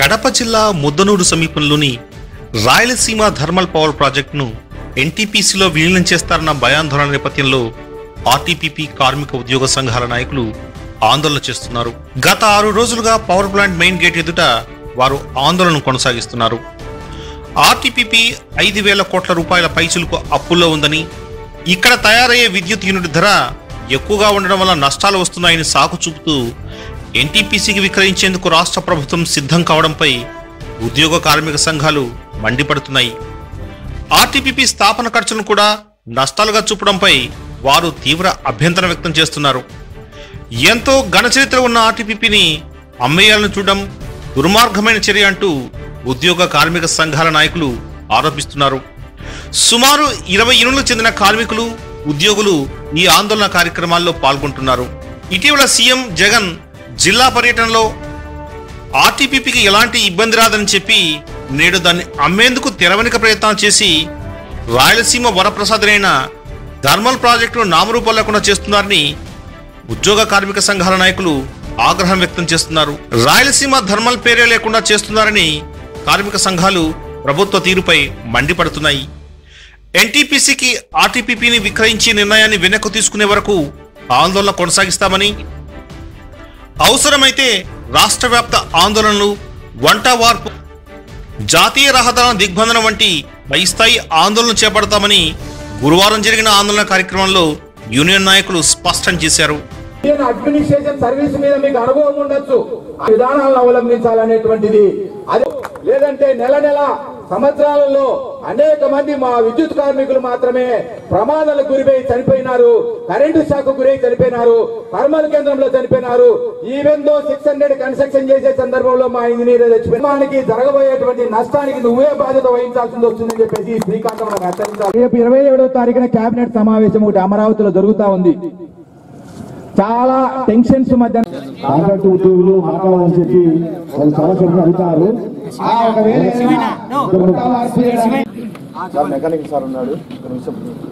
కడప జిల్లా ముద్దనూరు సమీపంలోని Rayalaseema thermal power ప్రాజెక్టును ఎన్టీపీసీలో విలీనం చేస్తారన్న భయాందోళన నేపథ్యంలో ఆర్టీపీపీ కార్మిక ఉద్యోగ సంఘాల నాయకులు ఆందోళన చేస్తున్నారు గత ఆరు రోజులుగా పవర్ ప్లాంట్ మెయిన్ గేట్ ఎదుట వారు ఆందోళన కొనసాగిస్తున్నారు ఆర్టీపీపీ ఐదు వేల కోట్ల రూపాయల పైచులకు అప్పుల్లో ఉందని ఇక్కడ తయారయ్యే విద్యుత్ యూనిట్ ధర ఎక్కువగా ఉండడం వల్ల నష్టాలు వస్తున్నాయని సాకు చూపుతూ ఎన్టీపీసీకి విక్రయించేందుకు రాష్ట్ర ప్రభుత్వం సిద్ధం కావడంపై ఉద్యోగ కార్మిక సంఘాలు మండిపడుతున్నాయి ఆర్టీపీపీ స్థాపన ఖర్చులను కూడా నష్టాలుగా చూపడంపై వారు తీవ్ర అభ్యంతరం వ్యక్తం చేస్తున్నారు ఎంతో ఘనచరిత్ర ఉన్న ఆర్టీపీపీని అమ్మేయాలను చూడడం దుర్మార్గమైన చర్య అంటూ ఉద్యోగ కార్మిక సంఘాల నాయకులు ఆరోపిస్తున్నారు సుమారు ఇరవై యూనిట్లకు చెందిన కార్మికులు ఉద్యోగులు ఈ ఆందోళన కార్యక్రమాల్లో పాల్గొంటున్నారు ఇటీవల సీఎం జగన్ జిల్లా పర్యటనలో ఆర్టీపీపీకి ఎలాంటి ఇబ్బంది రాదని చెప్పి నేడు దాన్ని అమ్మేందుకు తెరవనిక ప్రయత్నాలు చేసి రాయలసీమ వరప్రసాదనైన థర్మల్ ప్రాజెక్టును నామరూపం లేకుండా చేస్తున్నారని ఉద్యోగ కార్మిక సంఘాల నాయకులు ఆగ్రహం వ్యక్తం చేస్తున్నారు రాయలసీమ థర్మల్ పేరే లేకుండా చేస్తున్నారని కార్మిక సంఘాలు ప్రభుత్వ తీరుపై మండిపడుతున్నాయి ఎన్టీపీసీకి ఆర్టీపీపీని విక్రయించే నిర్ణయాన్ని వెనక్కు తీసుకునే వరకు ఆందోళన కొనసాగిస్తామని అవసరమైతే రాష్ట్ర వ్యాప్త ఆందోళనలు వంట వార్పు జాతీయ రహదారుల దిగ్బంధనం వంటి పై స్థాయి ఆందోళన చేపడతామని గురువారం జరిగిన ఆందోళన కార్యక్రమంలో యూనియన్ నాయకులు స్పష్టం చేశారు ఇండియన్ అడ్మినిస్ట్రేషన్ సర్వీస్ మీద మీకు అనుభవం ఉండొచ్చు ఆ విధానాలను అవలంబించాలనేటువంటిది అది లేదంటే నెల నెల సంవత్సరాలలో అనేక మంది మా విద్యుత్ కార్మికులు మాత్రమే ప్రమాదాలకు గురిపై చనిపోయినారు కరెంటు షాక్ గురై చనిపోయినారు థర్మల్ కేంద్రంలో చనిపోయినారు even though six hundred construction చేసే సందర్భంలో మా ఇంజనీర్ చనిపోయినానికి జరగబోయేటువంటి నష్టానికి నువ్వే బాధ్యత వహించాల్సింది వస్తుందని చెప్పేసి ఈ శ్రీకాంతం హెచ్చరించాలి రేపు ఇరవై ఏడో తారీఖున కేబినెట్ సమావేశం ఒకటి అమరావతిలో జరుగుతా ఉంది చాలా టెన్షన్స్ మధ్య కాంట్రాక్ట్ ఉద్యోగులు మాట్లాడాలని చెప్పి వాళ్ళు చాలా చెప్పి అడుగుతారు ఆ ఒకవేళ ఏమైనా కొత్త మార్పు చేయడానికి సార్ మెకానిక్ సార్ ఉన్నాడు ఒక నిమిషం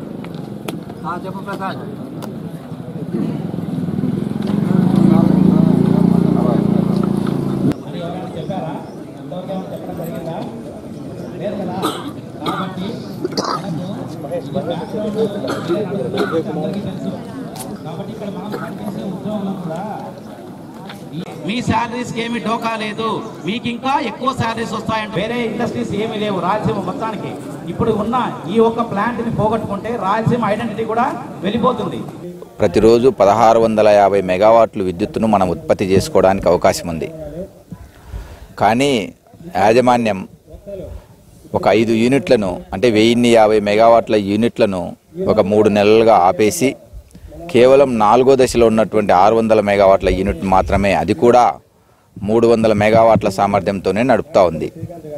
మీ శాలరీస్ కి ఏమి డోకా లేదు మీకు ఇంకా ఎక్కువ శాలరీస్ వస్తాయంటే వేరే ఇండస్ట్రీస్ ఏమీ లేవు రాయలసీమ మొత్తానికి ఇప్పుడు ఉన్న ఈ ఒక్క ప్లాంట్ ని పోగొట్టుకుంటే రాయలసీమ ఐడెంటిటీ కూడా వెళ్ళిపోతుంది ప్రతిరోజు పదహారు వందల యాభై మెగావాట్లు విద్యుత్తును మనం ఉత్పత్తి చేసుకోవడానికి అవకాశం ఉంది కానీ యాజమాన్యం ఒక ఐదు యూనిట్లను అంటే వెయ్యిన్ని యాభై మెగావాట్ల యూనిట్లను ఒక మూడు నెలలుగా ఆపేసి కేవలం నాలుగో దశలో ఉన్నటువంటి ఆరు వందల మెగావాట్ల యూనిట్ మాత్రమే అది కూడా మూడు వందల మెగావాట్ల సామర్థ్యంతోనే నడుపుతా ఉంది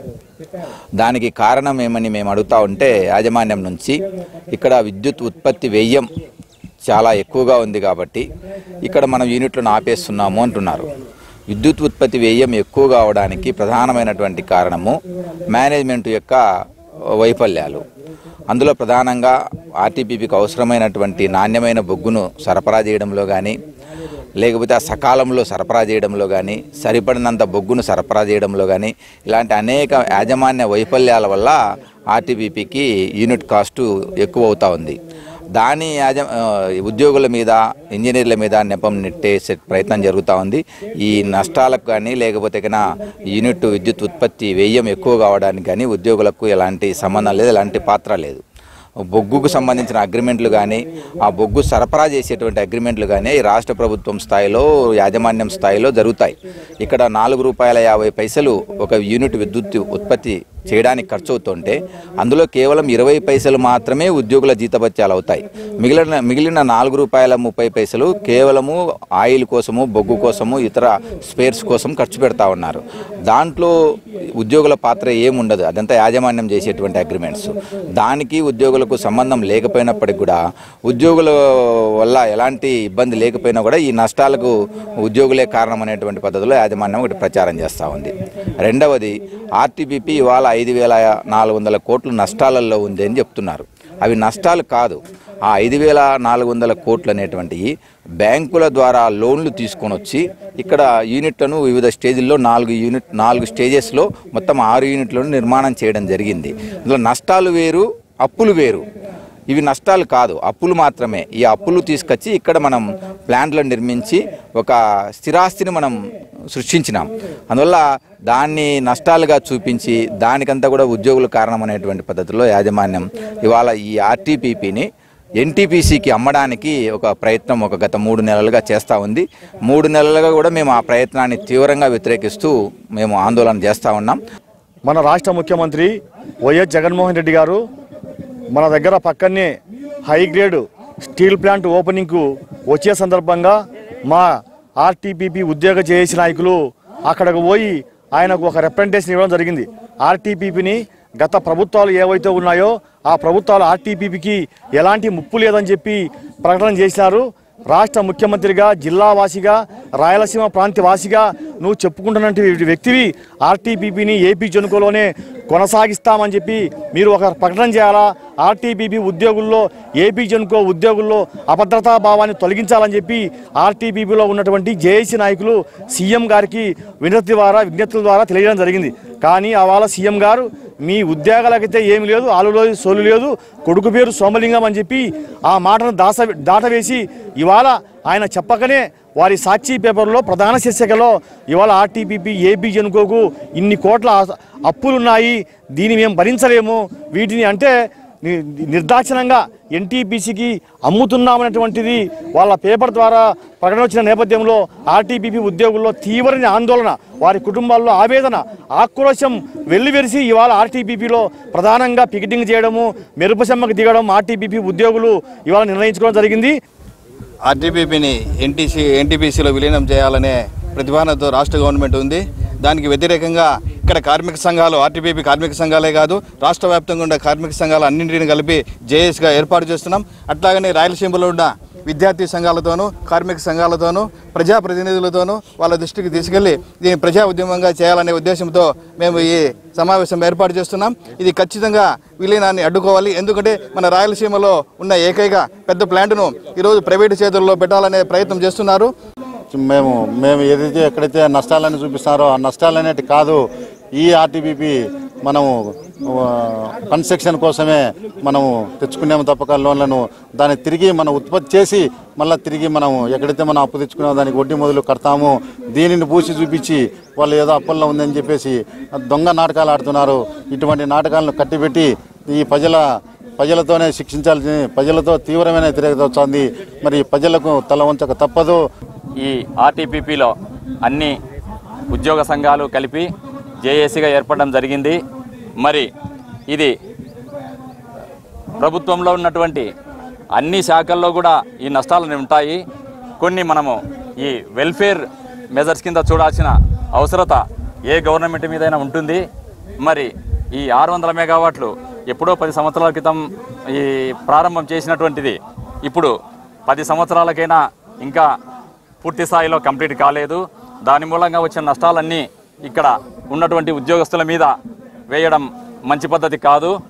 దానికి కారణం ఏమని మేము అడుగుతా ఉంటే యాజమాన్యం నుంచి ఇక్కడ విద్యుత్ ఉత్పత్తి వ్యయం చాలా ఎక్కువగా ఉంది కాబట్టి ఇక్కడ మనం యూనిట్లను ఆపేస్తున్నాము అంటున్నారు విద్యుత్ ఉత్పత్తి వ్యయం ఎక్కువ కావడానికి ప్రధానమైనటువంటి కారణము మేనేజ్మెంట్ యొక్క వైఫల్యాలు అందులో ప్రధానంగా ఆర్టీపీపీకి అవసరమైనటువంటి నాణ్యమైన బొగ్గును సరఫరా చేయడంలో కానీ లేకపోతే ఆ సకాలంలో సరఫరా చేయడంలో కానీ సరిపడినంత బొగ్గును సరఫరా చేయడంలో కానీ ఇలాంటి అనేక యాజమాన్య వైఫల్యాల వల్ల ఆర్టీపీపీకి యూనిట్ కాస్టు ఎక్కువ అవుతా ఉంది దాని యాజ ఆ, ఉద్యోగుల మీద ఇంజనీర్ల మీద నెపం నెట్టేసే ప్రయత్నం జరుగుతూ ఉంది ఈ నష్టాలకు కానీ లేకపోతే కన్నా యూనిట్ విద్యుత్ ఉత్పత్తి వ్యయం ఎక్కువ కావడానికి కానీ ఉద్యోగులకు ఎలాంటి సంబంధం లేదు ఎలాంటి పాత్ర లేదు బొగ్గుకు సంబంధించిన అగ్రిమెంట్లు కానీ ఆ బొగ్గు సరఫరా చేసేటువంటి అగ్రిమెంట్లు కానీ ఈ రాష్ట్ర ప్రభుత్వం స్థాయిలో యాజమాన్యం స్థాయిలో జరుగుతాయి ఇక్కడ నాలుగు రూపాయల యాభై పైసలు ఒక యూనిట్ విద్యుత్ ఉత్పత్తి చేయడానికి ఖర్చు అవుతుంటే అందులో కేవలం ఇరవై పైసలు మాత్రమే ఉద్యోగుల జీతభత్యాలు అవుతాయి మిగిలిన మిగిలిన నాలుగు రూపాయల ముప్పై పైసలు కేవలము ఆయిల్ కోసము బొగ్గు కోసము ఇతర స్పేర్స్ కోసం ఖర్చు పెడతా ఉన్నారు దాంట్లో ఉద్యోగుల పాత్ర ఏముండదు అదంతా యాజమాన్యం చేసేటువంటి అగ్రిమెంట్స్ దానికి ఉద్యోగులకు సంబంధం లేకపోయినప్పటికి కూడా ఉద్యోగుల వల్ల ఎలాంటి ఇబ్బంది లేకపోయినా కూడా ఈ నష్టాలకు ఉద్యోగులే కారణం అనేటువంటి పద్ధతిలో యాజమాన్యం ఒకటి ప్రచారం చేస్తూ ఉంది రెండవది ఆర్టీపీపీ ఇవాళ ఐదు వేల నాలుగు వందల కోట్లు నష్టాలలో ఉంది అని చెప్తున్నారు అవి నష్టాలు కాదు ఆ ఐదు వేల నాలుగు వందల కోట్లు అనేటువంటివి బ్యాంకుల ద్వారా లోన్లు తీసుకొని వచ్చి ఇక్కడ యూనిట్లను వివిధ స్టేజ్ల్లో నాలుగు యూనిట్ నాలుగు స్టేజెస్లో మొత్తం ఆరు యూనిట్లను నిర్మాణం చేయడం జరిగింది ఇందులో నష్టాలు వేరు అప్పులు వేరు ఇవి నష్టాలు కాదు అప్పులు మాత్రమే ఈ అప్పులు తీసుకొచ్చి ఇక్కడ మనం ప్లాంట్లను నిర్మించి ఒక స్థిరాస్తిని మనం సృష్టించినాం అందువల్ల దాన్ని నష్టాలుగా చూపించి దానికంతా కూడా ఉద్యోగులు కారణం అనేటువంటి పద్ధతిలో యాజమాన్యం ఇవాళ ఈ ఆర్టీపీపీని ఎన్టీపీసీకి అమ్మడానికి ఒక ప్రయత్నం ఒక గత మూడు నెలలుగా చేస్తూ ఉంది మూడు నెలలుగా కూడా మేము ఆ ప్రయత్నాన్ని తీవ్రంగా వ్యతిరేకిస్తూ మేము ఆందోళన చేస్తూ ఉన్నాం మన రాష్ట్ర ముఖ్యమంత్రి వైఎస్ జగన్మోహన్ రెడ్డి గారు మన దగ్గర పక్కనే హై గ్రేడ్ స్టీల్ ప్లాంట్ ఓపెనింగ్కు వచ్చే సందర్భంగా మా ఆర్టీపీపీ ఉద్యోగ జేఏసీ నాయకులు అక్కడికి పోయి ఆయనకు ఒక రిప్రజెంటేషన్ ఇవ్వడం జరిగింది ఆర్టీపీపీని గత ప్రభుత్వాలు ఏవైతే ఉన్నాయో ఆ ప్రభుత్వాలు ఆర్టీపీపీకి ఎలాంటి ముప్పు లేదని చెప్పి ప్రకటన చేసినారు రాష్ట్ర ముఖ్యమంత్రిగా జిల్లా వాసిగా రాయలసీమ ప్రాంత వాసిగా నువ్వు చెప్పుకుంటున్నటువంటి వ్యక్తివి ఆర్టీపీపీని ఏపీ జనుకోలోనే కొనసాగిస్తామని చెప్పి మీరు ఒక ప్రకటన చేయాలా ఆర్టీపీపీ ఉద్యోగుల్లో ఏపీ జనుకో ఉద్యోగుల్లో అభద్రతా భావాన్ని తొలగించాలని చెప్పి ఆర్టీపీపీలో ఉన్నటువంటి జేఏసీ నాయకులు సీఎం గారికి వినతి ద్వారా విజ్ఞప్తుల ద్వారా తెలియడం జరిగింది కానీ అవాళ సీఎం గారు మీ ఉద్యోగాలకైతే ఏమి లేదు ఆలు లేదు సోలు లేదు కొడుకు పేరు సోమలింగం అని చెప్పి ఆ మాటను దాస దాటవేసి ఇవాళ ఆయన చెప్పకనే వారి సాక్షి పేపర్లో ప్రధాన శీర్షికలో ఇవాళ ఆర్టీపీపీ ఏపీ జనుకోకు ఇన్ని కోట్ల ఆ- అప్పులున్నాయి దీన్ని మేము భరించలేము వీటిని అంటే ని- నిర్దాక్షిణంగా ఎన్టీపీసీకి అమ్ముతున్నామనేటువంటిది వాళ్ళ పేపర్ ద్వారా ప్రకటన వచ్చిన నేపథ్యంలో ఆర్టీపీపీ ఉద్యోగుల్లో తీవ్రమైన ఆందోళన వారి కుటుంబాల్లో ఆవేదన ఆక్రోశం వెల్లివెరిసి ఇవాళ ఆర్టీపీపీలో ప్రధానంగా పికెటింగ్ చేయడము మెరుపుసెమ్మకు దిగడం ఆర్టీపీపీ ఉద్యోగులు ఇవాళ నిర్ణయించుకోవడం జరిగింది ఆర్టీపీపీని ఎన్టీసీ ఎన్టీపీసీలో విలీనం చేయాలనే ప్రతిపాదనతో రాష్ట్ర గవర్నమెంట్ ఉంది దానికి వ్యతిరేకంగా ఇక్కడ కార్మిక సంఘాలు ఆర్టీపీపీ కార్మిక సంఘాలే కాదు రాష్ట్ర వ్యాప్తంగా ఉన్న కార్మిక సంఘాలు అన్నింటిని కలిపి జేఏసీగా ఏర్పాటు చేస్తున్నాం అట్లాగనే రాయలసీమలో ఉన్న విద్యార్థి సంఘాలతోనూ కార్మిక సంఘాలతోనూ ప్రజాప్రతినిధులతోనూ వాళ్ళ దృష్టికి తీసుకెళ్లి దీన్ని ప్రజా ఉద్యమంగా చేయాలనే ఉద్దేశంతో మేము ఈ సమావేశం ఏర్పాటు చేస్తున్నాం ఇది ఖచ్చితంగా విలీనాన్ని అడ్డుకోవాలి ఎందుకంటే మన రాయలసీమలో ఉన్న ఏకైక పెద్ద ప్లాంట్ను ఈరోజు ప్రైవేటు చేతుల్లో పెట్టాలనే ప్రయత్నం చేస్తున్నారు మేము మేము ఏదైతే ఎక్కడైతే నష్టాలని చూపిస్తున్నారో ఆ నష్టాలు అనేటి కాదు ఈ ఆర్టీబీపీ మనము కన్స్ట్రక్షన్ కోసమే మనము తెచ్చుకున్నాము తప్పక లోన్లను దాన్ని తిరిగి మనం ఉత్పత్తి చేసి మళ్ళీ తిరిగి మనం ఎక్కడైతే మనం అప్పు తెచ్చుకున్నామో దానికి వడ్డీ మొదలు కడతాము దీనిని పూసి చూపించి వాళ్ళు ఏదో అప్పుల్లో ఉందని చెప్పేసి దొంగ నాటకాలు ఆడుతున్నారు ఇటువంటి నాటకాలను కట్టిపెట్టి ఈ ప్రజల ప్రజలతోనే శిక్షించాల్సి ప్రజలతో తీవ్రమైన వ్యతిరేకత వస్తుంది మరి ప్రజలకు తల వంచక తప్పదు ఈ ఆర్టీపీపీలో అన్ని ఉద్యోగ సంఘాలు కలిపి జేఏసీగా ఏర్పడడం జరిగింది మరి ఇది ప్రభుత్వంలో ఉన్నటువంటి అన్ని శాఖల్లో కూడా ఈ నష్టాలు ఉంటాయి కొన్ని మనము ఈ వెల్ఫేర్ మెజర్స్ కింద చూడాల్సిన అవసరత ఏ గవర్నమెంట్ మీదైనా ఉంటుంది మరి ఈ ఆరు వందల మెగావాట్లు ఎప్పుడో పది సంవత్సరాల క్రితం ఈ ప్రారంభం చేసినటువంటిది ఇప్పుడు పది సంవత్సరాలకైనా ఇంకా పూర్తి స్థాయిలో కంప్లీట్ కాలేదు దాని మూలంగా వచ్చిన నష్టాలన్నీ ఇక్కడ ఉన్నటువంటి ఉద్యోగస్తుల మీద వేయడం మంచి పద్ధతి కాదు